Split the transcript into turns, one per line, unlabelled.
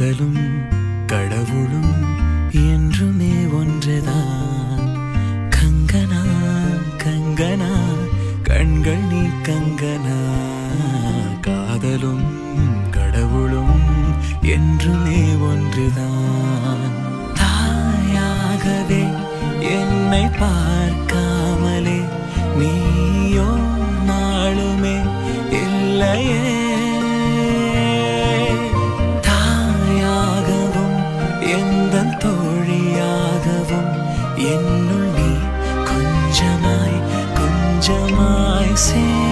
காதலும் கடவுளும் என்றுமே ஒன்றுதான் கங்கனா கங்கனா கண்கள் நீ கங்கனா காதலும் கடவுளும் என்றுமே ஒன்றுதான் தாயாகவே என்னை பார்க்காமலே நீயோ நாளுமே இல்லையே தாயாகவும் எந்த தோழியாகவும் என்னுள் நீ கொஞ்சமாய் கொஞ்சமாய் சே